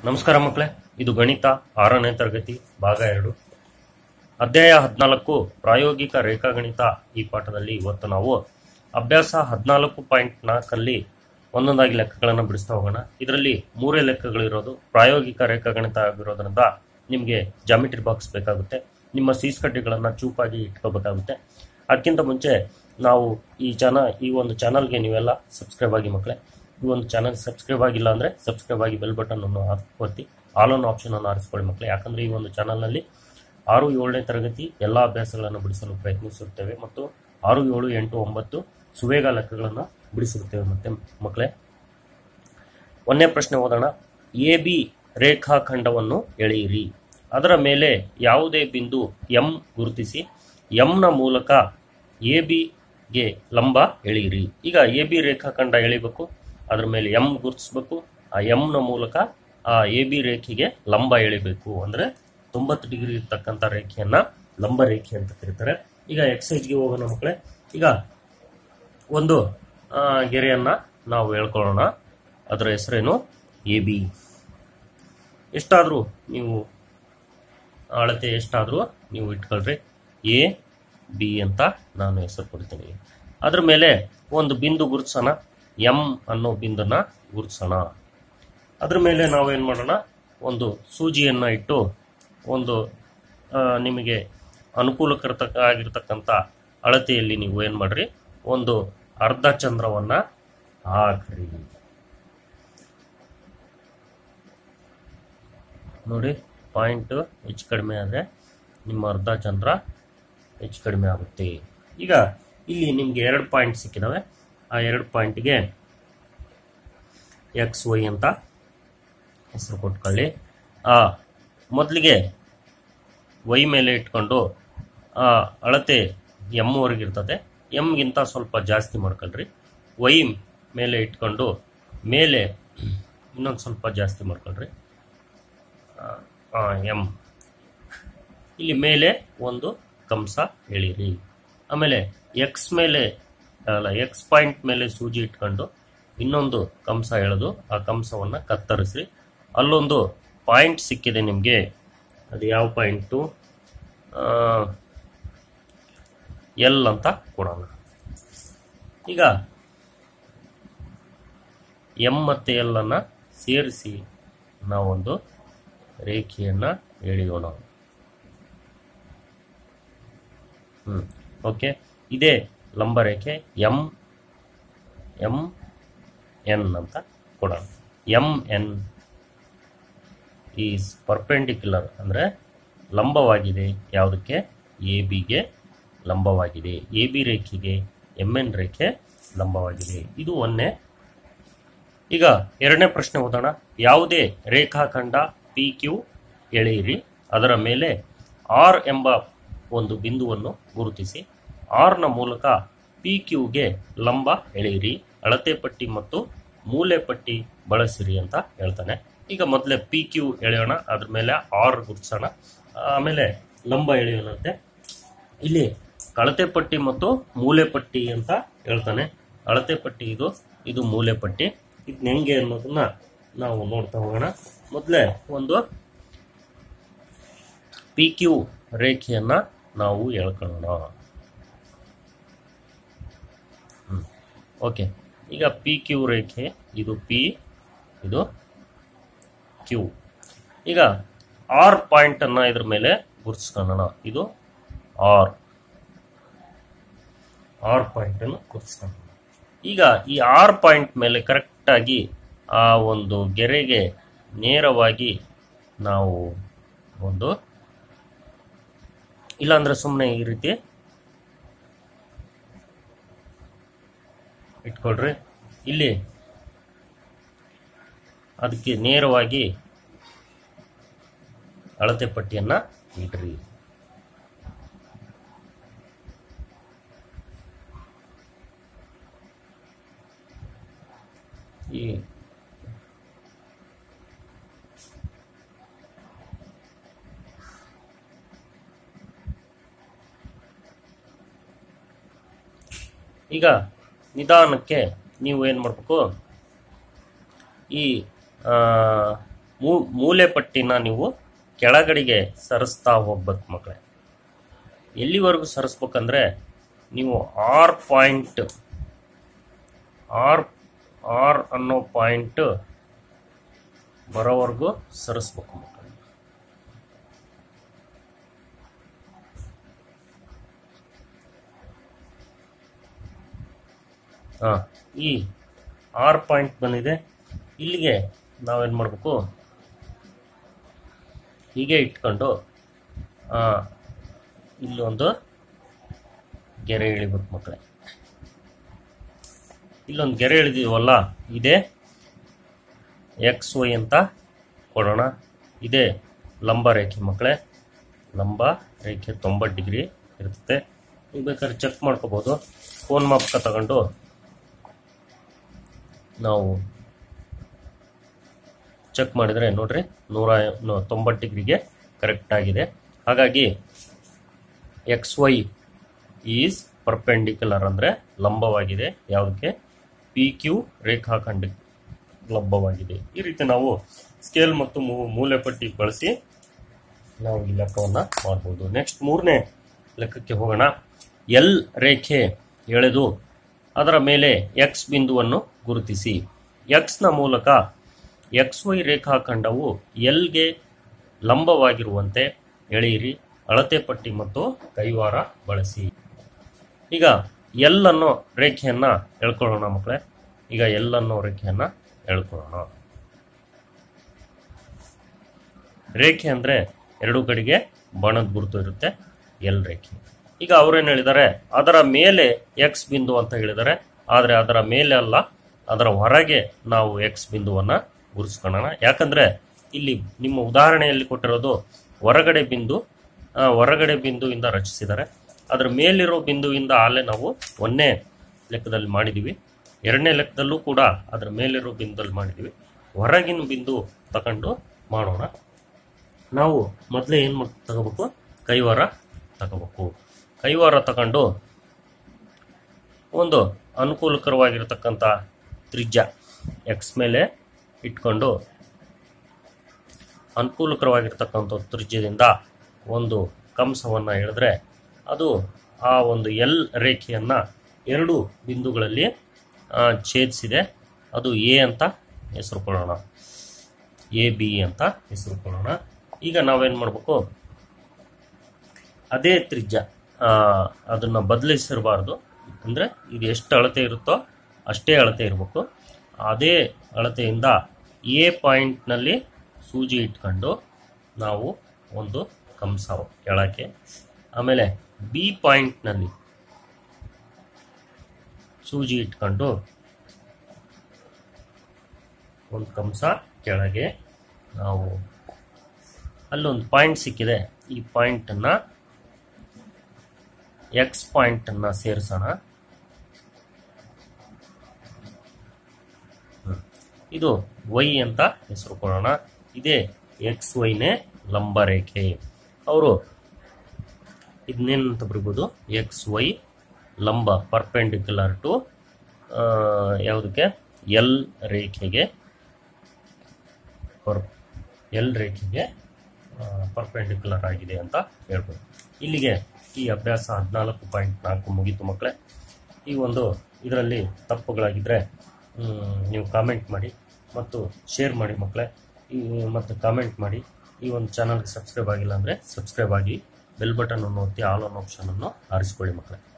ನಮಸ್ಕಾರ ಮಕ್ಕಳೇ ಇದು ಗಣಿತ ಆರನೇ ತರಗತಿ ಭಾಗ ಎರಡು ಅಧ್ಯಾಯ ಹದಿನಾಲ್ಕು ಪ್ರಾಯೋಗಿಕ ರೇಖಾಗಣಿತ ಈ ಪಾಠದಲ್ಲಿ ಇವತ್ತು ನಾವು ಅಭ್ಯಾಸ ಹದಿನಾಲ್ಕು ಪಾಯಿಂಟ್ ನಾಲ್ಕಲ್ಲಿ ಒಂದೊಂದಾಗಿ ಲೆಕ್ಕಗಳನ್ನು ಬಿಡಿಸ್ತಾ ಹೋಗೋಣ ಇದರಲ್ಲಿ ಮೂರೇ ಲೆಕ್ಕಗಳಿರೋದು ಪ್ರಾಯೋಗಿಕ ರೇಖಾಗಣಿತ ಆಗಿರೋದ್ರಿಂದ ನಿಮಗೆ ಜಾಮಿಟ್ರಿ ಬಾಕ್ಸ್ ಬೇಕಾಗುತ್ತೆ ನಿಮ್ಮ ಸೀಸ್ ಕಡ್ಡಿಗಳನ್ನು ಚೂಪಾಗಿ ಇಟ್ಕೋಬೇಕಾಗುತ್ತೆ ಅದಕ್ಕಿಂತ ಮುಂಚೆ ನಾವು ಈ ಚಾನ ಈ ಒಂದು ಚಾನಲ್ಗೆ ನೀವೆಲ್ಲ ಸಬ್ಸ್ಕ್ರೈಬ್ ಆಗಿ ಮಕ್ಕಳೇ ಈ ಒಂದು ಚಾನಲ್ ಸಬ್ಸ್ಕ್ರೈಬ್ ಆಗಿಲ್ಲ ಅಂದರೆ ಸಬ್ಸ್ಕ್ರೈಬ್ ಆಗಿ ಬೆಲ್ ಬಟನ್ ಅನ್ನು ಒತ್ತಿ ಆಲ್ ಆನ್ ಆಪ್ಷನ್ ಅನ್ನು ಆರಿಸ್ಕೊಳ್ಳಿ ಮಕ್ಕಳೇ ಯಾಕಂದರೆ ಈ ಒಂದು ಚಾನಲ್ನಲ್ಲಿ ಆರು ಏಳನೇ ತರಗತಿ ಎಲ್ಲ ಅಭ್ಯಾಸಗಳನ್ನು ಬಿಡಿಸಲು ಪ್ರಯತ್ನಿಸುತ್ತೇವೆ ಮತ್ತು ಆರು ಏಳು ಎಂಟು ಒಂಬತ್ತು ಸುವೇಗ ಲೆಕ್ಕಗಳನ್ನು ಬಿಡಿಸಿರುತ್ತೇವೆ ಮತ್ತೆ ಮಕ್ಕಳೇ ಒಂದನೇ ಪ್ರಶ್ನೆ ಓದೋಣ ಎ ಬಿ ರೇಖಾಖಂಡವನ್ನು ಎಳೆಯಿರಿ ಅದರ ಮೇಲೆ ಯಾವುದೇ ಬಿಂದು ಎಂ ಗುರುತಿಸಿ ಎಂನ ಮೂಲಕ ಎ ಬಿಗೆ ಲಂಬ ಎಳೆಯಿರಿ ಈಗ ಎ ಬಿ ರೇಖಾಖಂಡ ಎಳಿಬೇಕು ಅದ್ರ ಮೇಲೆ ಎಂ ಗುರುತಿಸ್ಬೇಕು ಆ ಎಂನ ಮೂಲಕ ಆ ಎ ಬಿ ರೇಖೆಗೆ ಲಂಬ ಎಳಿಬೇಕು ಅಂದ್ರೆ ತೊಂಬತ್ತು ಡಿಗ್ರಿ ಇರ್ತಕ್ಕಂಥ ರೇಖೆಯನ್ನ ಲಂಬ ರೇಖೆ ಅಂತ ಕರೀತಾರೆ ಈಗ ಎಕ್ಸೈಜ್ಗೆ ಹೋಗೋಣ ಮಕ್ಕಳೇ ಈಗ ಒಂದು ಆ, ಗೆರೆಯನ್ನ ನಾವು ಹೇಳ್ಕೊಳ್ಳೋಣ ಅದರ ಹೆಸರೇನು ಎ ಬಿ ಎಷ್ಟಾದರೂ ನೀವು ಅಳತೆ ಎಷ್ಟಾದರೂ ನೀವು ಇಟ್ಕೊಳ್ರಿ ಎ ಬಿ ಅಂತ ನಾನು ಹೆಸರು ಕೊಡ್ತೀನಿ ಅದ್ರ ಮೇಲೆ ಒಂದು ಬಿಂದು ಗುರುತಿಸೋಣ ಎಂ ಅನ್ನೋ ಬಿಂದನ್ನ ಗುರುತಿಸೋಣ ಅದ್ರ ಮೇಲೆ ನಾವೇನು ಮಾಡೋಣ ಒಂದು ಸೂಜಿಯನ್ನು ಇಟ್ಟು ಒಂದು ಆ, ನಿಮಗೆ ಅನುಕೂಲಕರತಕ್ಕ ಆಗಿರ್ತಕ್ಕಂಥ ಅಳತೆಯಲ್ಲಿ ನೀವು ಏನು ಮಾಡ್ರಿ ಒಂದು ಅರ್ಧ ಚಂದ್ರವನ್ನ ಹಾಕ್ರಿ ನೋಡಿ ಪಾಯಿಂಟ್ ಹೆಚ್ಚು ಕಡಿಮೆ ಆದರೆ ನಿಮ್ಮ ಅರ್ಧ ಚಂದ್ರ ಹೆಚ್ಚು ಕಡಿಮೆ ಆಗುತ್ತೆ ಈಗ ಇಲ್ಲಿ ನಿಮಗೆ ಎರಡು ಪಾಯಿಂಟ್ ಸಿಕ್ಕಿದಾವೆ ಆ ಎರಡು ಪಾಯಿಂಟ್ಗೆ ಎಕ್ಸ್ ವೈ ಅಂತ ಹೆಸರು ಕೊಟ್ಕೊಳ್ಳಿ ಆ ಮೊದಲಿಗೆ ವೈ ಮೇಲೆ ಇಟ್ಕೊಂಡು ಆ ಅಳತೆ ಎಮ್ ಇರ್ತದೆ ಎಮ್ಗಿಂತ ಸ್ವಲ್ಪ ಜಾಸ್ತಿ ಮಾಡ್ಕೊಳ್ರಿ ವೈ ಮೇಲೆ ಇಟ್ಕೊಂಡು ಮೇಲೆ ಇನ್ನೊಂದು ಸ್ವಲ್ಪ ಜಾಸ್ತಿ ಮಾಡ್ಕೊಳ್ರಿ ಎಮ್ ಇಲ್ಲಿ ಮೇಲೆ ಒಂದು ಕಂಸ ಎಳೀರಿ ಆಮೇಲೆ ಎಕ್ಸ್ ಮೇಲೆ ಅಲ್ಲ ಎಕ್ಸ್ ಪಾಯಿಂಟ್ ಮೇಲೆ ಸೂಜಿ ಇಟ್ಕೊಂಡು ಇನ್ನೊಂದು ಕಂಸ ಎಳೆದು ಆ ಕಂಸವನ್ನು ಕತ್ತರಿಸಿ ಅಲ್ಲೊಂದು ಪಾಯಿಂಟ್ ಸಿಕ್ಕಿದೆ ನಿಮಗೆ ಅದು ಯಾವ ಪಾಯಿಂಟು ಎಲ್ ಅಂತ ಕೊಡೋಣ ಈಗ ಎಂ ಮತ್ತು ಎಲ್ ಅನ್ನ ಸೇರಿಸಿ ನಾವೊಂದು ರೇಖೆಯನ್ನ ಎಳೆಯೋಣ ಹ್ಮ್ ಓಕೆ ಇದೇ ಲಂಬ ರೇಖೆ ಎಂ ಎಂ ಎನ್ ಅಂತ ಕೊಡೋಣ ಎಂ ಎನ್ ಈಸ್ ಪರ್ಪೆಂಡಿಕ್ಯುಲರ್ ಅಂದರೆ ಲಂಬವಾಗಿದೆ ಯಾವುದಕ್ಕೆ ಎ ಬಿಗೆ ಲಂಬವಾಗಿದೆ ಎ ಬಿ ರೇಖೆಗೆ ಎಮ್ ಎನ್ ರೇಖೆ ಲಂಬವಾಗಿದೆ ಇದು ಒಂದೇ ಈಗ ಎರಡನೇ ಪ್ರಶ್ನೆ ಓದೋಣ ಯಾವುದೇ ರೇಖಾಖಂಡ ಪಿ ಕ್ಯೂ ಎಳೆಯಿರಿ ಅದರ ಮೇಲೆ ಆರ್ ಎಂಬ ಒಂದು ಬಿಂದುವನ್ನು ಗುರುತಿಸಿ ಆರ್ನ ಮೂಲಕ ಪಿ ಕ್ಯೂಗೆ ಲಂಬ ಎಳೆಯಿರಿ ಅಳತೆ ಪಟ್ಟಿ ಮತ್ತು ಮೂಲೆ ಪಟ್ಟಿ ಬಳಸಿರಿ ಅಂತ ಹೇಳ್ತಾನೆ ಈಗ ಮೊದಲೇ ಪಿ ಕ್ಯೂ ಎಳೆಯೋಣ ಅದ್ರ ಮೇಲೆ ಆರ್ ಗುರುತಿಸೋಣ ಆಮೇಲೆ ಲಂಬ ಎಳೆಯೋಣಂತೆ ಇಲ್ಲಿ ಅಳತೆ ಪಟ್ಟಿ ಮತ್ತು ಮೂಲೆ ಪಟ್ಟಿ ಅಂತ ಹೇಳ್ತಾನೆ ಅಳತೆ ಪಟ್ಟಿ ಇದು ಇದು ಮೂಲೆ ಪಟ್ಟಿ ಇದನ್ನ ಹೆಂಗೆ ಅನ್ನೋದನ್ನ ನಾವು ನೋಡ್ತಾ ಹೋಗೋಣ ಮೊದಲೇ ಒಂದು ಪಿ ಕ್ಯೂ ರೇಖೆಯನ್ನ ನಾವು ಎಳ್ಕೊಳ್ಳೋಣ ಓಕೆ ಈಗ ಪಿ ಕ್ಯೂ ರೇಖೆ ಇದು ಪಿ ಇದು ಕ್ಯೂ ಈಗ ಆರ್ ಪಾಯಿಂಟ್ ಅನ್ನ ಇದ್ರ ಮೇಲೆ ಗುರುತಿಸ್ಕೊಳ್ಳೋಣ ಇದು ಆರ್ ಆರ್ ಪಾಯಿಂಟ್ ಅನ್ನು ಗುರುತಿಸ್ಕೊಳ್ಳೋಣ ಈಗ ಈ ಆರ್ ಪಾಯಿಂಟ್ ಮೇಲೆ ಕರೆಕ್ಟಾಗಿ ಆ ಒಂದು ಗೆರೆಗೆ ನೇರವಾಗಿ ನಾವು ಒಂದು ಇಲ್ಲಾಂದ್ರೆ ಸುಮ್ಮನೆ ಈ ರೀತಿ ಇಟ್ಕೊಳ್ರಿ ಇಲ್ಲಿ ಅದಕ್ಕೆ ನೇರವಾಗಿ ಅಳತೆ ಪಟ್ಟಿಯನ್ನ ಇಡ್ರಿ ಈ ಈಗ ನಿಧಾನಕ್ಕೆ ನೀವು ಏನು ಮಾಡಬೇಕು ಈ ಆ, ಮೂ- ಮೂಲೆ ಪಟ್ಟಿನ ನೀವು ಕೆಳಗಡೆಗೆ ಸರಿಸ್ತಾ ಹೋಗ್ಬೇಕು ಮಕ್ಕಳೇ ಎಲ್ಲಿವರೆಗೂ ಸರಿಸ್ಬೇಕಂದ್ರೆ ನೀವು ಆರ್ ಪಾಯಿಂಟ್ ಆರ್ ಆರ್ ಅನ್ನೋ ಪಾಯಿಂಟ್ ಬರೋವರೆಗೂ ಸರಿಸ್ಬೇಕು ಮಕ್ಕಳೇ ಹಾಂ ಈ ಆರ್ ಪಾಯಿಂಟ್ ಬಂದಿದೆ ಇಲ್ಲಿಗೆ ನಾವೇನು ಮಾಡಬೇಕು ಹೀಗೆ ಇಟ್ಕೊಂಡು ಆ, ಇಲ್ಲೊಂದು ಗೆರೆ ಇಳಿಬೇಕು ಮಕ್ಕಳೇ ಇಲ್ಲೊಂದು ಗೆರೆ ಇಳಿದೀವಲ್ಲ ಇದೇ ಎಕ್ಸ್ ವೈ ಅಂತ ಕೊಡೋಣ ಇದೇ ಲಂಬ ರೇಖೆ ಮಕ್ಕಳೇ ಲಂಬ ರೇಖೆ ತೊಂಬತ್ತು ಡಿಗ್ರಿ ಇರುತ್ತೆ ನೀವು ಬೇಕಾದ್ರೆ ಚೆಕ್ ಮಾಡ್ಕೋಬೋದು ಫೋನ್ ಮಾಪಕ ತಗೊಂಡು ನಾವು ಚೆಕ್ ಮಾಡಿದರೆ ನೋಡ್ರಿ ನೂರ ನ- ತೊಂಬತ್ತು ಡಿಗ್ರಿಗೆ ಕರೆಕ್ಟ್ ಆಗಿದೆ ಹಾಗಾಗಿ ಎಕ್ಸ್ ವೈ ಈಸ್ ಪರ್ಪೆಂಡಿಕ್ಯುಲರ್ ಅಂದರೆ ಲಂಬವಾಗಿದೆ ಯಾವುದಕ್ಕೆ ಪಿ ಕ್ಯೂ ರೇಖಾಖಂಡ ಲಂಬವಾಗಿದೆ ಈ ರೀತಿ ನಾವು ಸ್ಕೇಲ್ ಮತ್ತು ಮೂ- ಮೂಲೆ ಪಟ್ಟಿ ಬಳಸಿ ನಾವು ಈ ಲೆಕ್ಕವನ್ನು ಮಾಡಬಹುದು ನೆಕ್ಸ್ಟ್ ಮೂರನೇ ಲೆಕ್ಕಕ್ಕೆ ಹೋಗೋಣ ಎಲ್ ರೇಖೆ ಎಳೆದು ಅದರ ಮೇಲೆ ಎಕ್ಸ್ ಬಿಂದುವನ್ನು ಗುರುತಿಸಿ ಎಕ್ಸ್ನ ಮೂಲಕ ಎಕ್ಸ್ ವೈ ರೇಖಾಖಂಡವು ಎಲ್ಗೆ ಲಂಬವಾಗಿರುವಂತೆ ಎಳೆಯಿರಿ ಅಳತೆ ಪಟ್ಟಿ ಮತ್ತು ಕೈವಾರ ಬಳಸಿ ಈಗ ಎಲ್ ಅನ್ನೋ ರೇಖೆಯನ್ನ ಎಳ್ಕೊಳ್ಳೋಣ ಮಕ್ಕಳೇ ಈಗ ಎಲ್ ಅನ್ನೋ ರೇಖೆಯನ್ನ ಎಳ್ಕೊಳ್ಳೋಣ ರೇಖೆ ಅಂದ್ರೆ ಎರಡು ಕಡೆಗೆ ಬಣದ ಗುರುತು ಇರುತ್ತೆ ಎಲ್ ರೇಖೆ ಈಗ ಅವ್ರೇನು ಹೇಳಿದ್ದಾರೆ ಅದರ ಮೇಲೆ ಎಕ್ಸ್ ಬಿಂದು ಅಂತ ಹೇಳಿದ್ದಾರೆ ಆದರೆ ಅದರ ಮೇಲೆ ಅಲ್ಲ ಅದರ ಹೊರಗೆ ನಾವು ಎಕ್ಸ್ ಬಿಂದುವನ್ನ ಗುರುತಿಸ್ಕೊಳ್ಳೋಣ ಯಾಕಂದ್ರೆ ಇಲ್ಲಿ ನಿಮ್ಮ ಉದಾಹರಣೆಯಲ್ಲಿ ಕೊಟ್ಟಿರೋದು ಹೊರಗಡೆ ಬಿಂದು ಆ, ಹೊರಗಡೆ ಬಿಂದುವಿಂದ ರಚಿಸಿದ್ದಾರೆ ಅದರ ಮೇಲಿರೋ ಬಿಂದುವಿಂದ ಆಲೆ ನಾವು ಒಂದನೇ ಲೆಕ್ಕದಲ್ಲಿ ಮಾಡಿದ್ದೀವಿ ಎರಡನೇ ಲೆಕ್ಕದಲ್ಲೂ ಕೂಡ ಅದರ ಮೇಲಿರೋ ಬಿಂದುದಲ್ಲಿ ಮಾಡಿದ್ದೀವಿ ಹೊರಗಿನ ಬಿಂದು ತಗೊಂಡು ಮಾಡೋಣ ನಾವು ಮೊದಲೇ ಏನು ಮಾಡ್ ತಗೋಬೇಕು ಕೈವಾರ ತಗೋಬೇಕು ಕೈವಾರ ತಗೊಂಡು ಒಂದು ಅನುಕೂಲಕರವಾಗಿರತಕ್ಕಂಥ ತ್ರಿಜ್ಯ ಎಕ್ಸ್ ಮೇಲೆ ಇಟ್ಕೊಂಡು ಅನುಕೂಲಕರವಾಗಿರ್ತಕ್ಕಂಥ ತ್ರಿಜ್ಯದಿಂದ ಒಂದು ಕಂಸವನ್ನು ಎಳೆದ್ರೆ ಅದು ಆ ಒಂದು ಎಲ್ ರೇಖೆಯನ್ನು ಎರಡು ಬಿಂದುಗಳಲ್ಲಿ ಆ, ಛೇದಿಸಿದೆ ಅದು ಎ ಅಂತ ಹೆಸರು ಕೊಡೋಣ ಎ ಬಿ ಅಂತ ಹೆಸರು ಕೊಡೋಣ ಈಗ ನಾವೇನು ಮಾಡಬೇಕು ಅದೇ ತ್ರಿಜ್ಯ ಆ, ಅದನ್ನ ಬದಲಿಸಿರಬಾರ್ದು ಅಂದರೆ ಇದು ಎಷ್ಟು ಅಳತೆ ಇರುತ್ತೋ ಅಷ್ಟೇ ಅಳತೆ ಇರಬೇಕು ಅದೇ ಅಳತೆಯಿಂದ ಎ ಪಾಯಿಂಟ್ನಲ್ಲಿ ಸೂಜಿ ಇಟ್ಕೊಂಡು ನಾವು ಒಂದು ಕಂಸ ಕೆಳಕ್ಕೆ ಆಮೇಲೆ ಬಿ ಪಾಯಿಂಟ್ನಲ್ಲಿ ಸೂಜಿ ಇಟ್ಕೊಂಡು ಒಂದು ಕಂಸ ಕೆಳಗೆ ನಾವು ಅಲ್ಲೊಂದು ಪಾಯಿಂಟ್ ಸಿಕ್ಕಿದೆ ಈ ಪಾಯಿಂಟನ್ನು ಎಕ್ಸ್ ಪಾಯಿಂಟನ್ನು ಸೇರಿಸೋಣ ಹ್ಮ್. ಇದು ವೈ ಅಂತ ಹೆಸರು ಕೊಡೋಣ ಇದೇ ಎಕ್ಸ್ ವೈನೇ ಲಂಬ ರೇಖೆ ಅವರು ಇದನ್ನೇನಂತ ಬರಿಬೋದು ಎಕ್ಸ್ ವೈ ಲಂಬ ಪರ್ಪೆಂಡಿಕ್ಯುಲರ್ ಟು ಯಾವುದಕ್ಕೆ ಎಲ್ ರೇಖೆಗೆ ಪರ್ ಎಲ್ ರೇಖೆಗೆ ಪರ್ಪೆಂಡಿಕ್ಯುಲರ್ ಆಗಿದೆ ಅಂತ ಹೇಳ್ಬೋದು ಇಲ್ಲಿಗೆ ಈ ಅಭ್ಯಾಸ ಹದಿನಾಲ್ಕು ಪಾಯಿಂಟ್ ನಾಲ್ಕು ಮುಗೀತು ಮಕ್ಕಳೇ ಈ ಒಂದು ಇದರಲ್ಲಿ ತಪ್ಪುಗಳಾಗಿದ್ದರೆ ನೀವು ಕಾಮೆಂಟ್ ಮಾಡಿ ಮತ್ತು ಶೇರ್ ಮಾಡಿ ಮಕ್ಕಳೇ ಈ ಮತ್ತು ಕಾಮೆಂಟ್ ಮಾಡಿ ಈ ಒಂದು ಚಾನಲ್ಗೆ ಸಬ್ಸ್ಕ್ರೈಬ್ ಆಗಿಲ್ಲ ಅಂದರೆ ಸಬ್ಸ್ಕ್ರೈಬ್ ಆಗಿ ಬೆಲ್ ಬಟನ್ ಅನ್ನು ಒತ್ತಿ ಆಲ್ ಆನ್ ಆಪ್ಷನನ್ನು ಆರಿಸ್ಕೊಳ್ಳಿ ಮಕ್ಕಳೇ